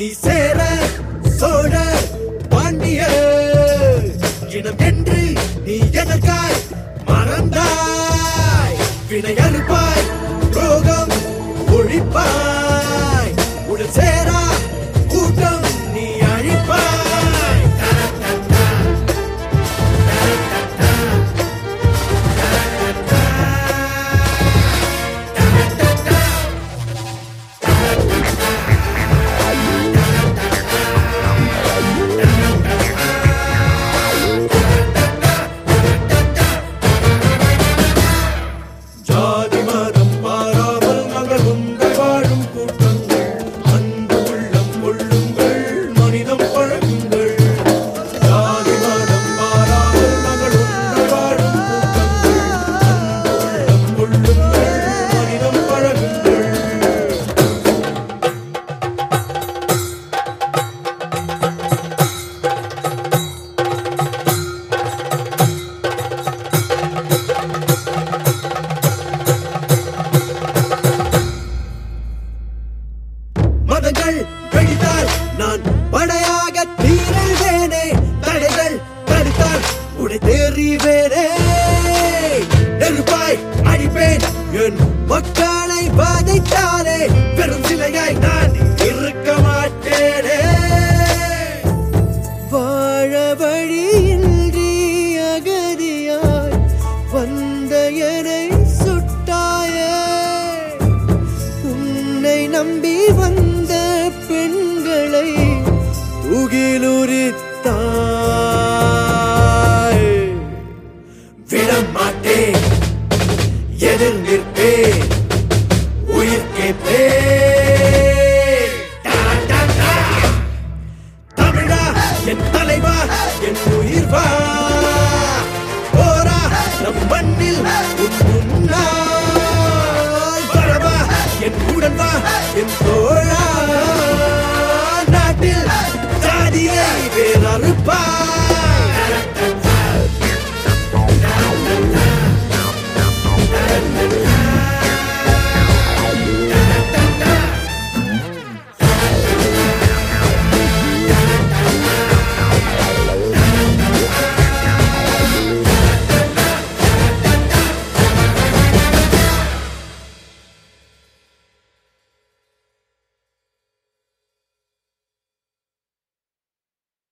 நீ சேர சோழ பாண்டிய இனம் என்று நீ எதற்காய் மறந்தாய் வினை அறுப்பாய் ரோகம் ஒழிப்பாய் உடல் சேரா கூட்டம் நீ அழிப்பாய் ஜாதி மதம் பாராமல் நாங்கள் உங்கள் வாழும் கூட்டங்கள் அன்பு உள்ளம் கொள்ளுங்கள் மனிதம் பழகுங்கள் ஜாதி மதம் பாராமல் நாங்கள் உங்கள் வாழும் கூட்டங்கள் அன்பு உள்ளம் கொள்ளுங்கள் மனிதம் பழகுங்கள் மதங்கள் வெடித்தால் நான் படையாக தீரல்வேனே தடைகள் தடுத்தால் உடை தேறிவேனே நெருப்பாய் அடிப்பேன் என் மக்களை பாதைத்தானே பெரும் சிலையாய் நான் இருக்க மாட்டேனே வாழ வழியின்றி அகதியாய் வந்த என்னை சுட்டாயே உன்னை நம்பி வந்த பெண்களை துகிலுரித்தாய்